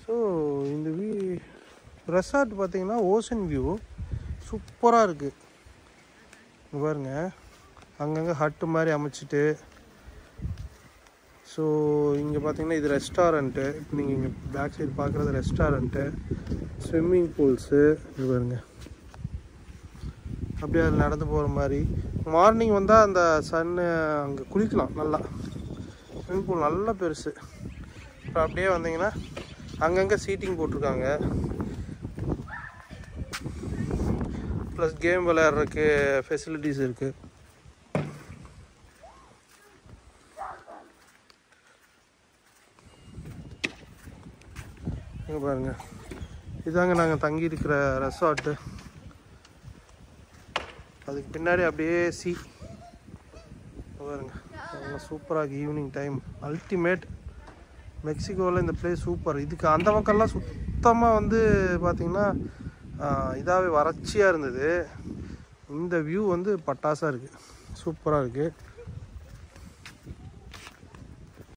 so இந்த வீ resort பார்த்தீங்கன்னா ஓசன் வியூ சூப்பராக இருக்குது இங்க பாருங்க அங்கங்கே ஹட்டு மாதிரி அமைச்சிட்டு ஸோ இங்கே பார்த்தீங்கன்னா இது ரெஸ்டாரண்ட்டு இப்போ நீங்கள் இங்கே பேக் சைடு பார்க்குறது ரெஸ்டாரண்ட்டு ஸ்விம்மிங் பூல்ஸு இது பாருங்க அப்படியே அதில் நடந்து போகிற மாதிரி மார்னிங் வந்தால் அந்த சன்னு அங்கே குளிக்கலாம் நல்லா ஸ்விம்மிங் பூல் நல்லா பெருசு அப்புறம் அப்படியே வந்தீங்கன்னா அங்கங்கே சீட்டிங் போட்டிருக்காங்க ப்ளஸ் கேம் விளையாடுறதுக்கு ஃபெசிலிட்டிஸ் இருக்குது இங்கே பாருங்க இதாங்க நாங்கள் தங்கி இருக்கிற ரெசார்ட்டு அதுக்கு பின்னாடி அப்படியே சி பாருங்க நல்லா சூப்பராக ஈவினிங் டைம் அல்டிமேட் மெக்சிகோவில் இந்த பிளேஸ் சூப்பர் இதுக்கு அந்த பக்கம்லாம் சுத்தமாக வந்து பார்த்திங்கன்னா இதாகவே வறட்சியாக இருந்தது இந்த வியூ வந்து பட்டாசாக இருக்குது சூப்பராக இருக்குது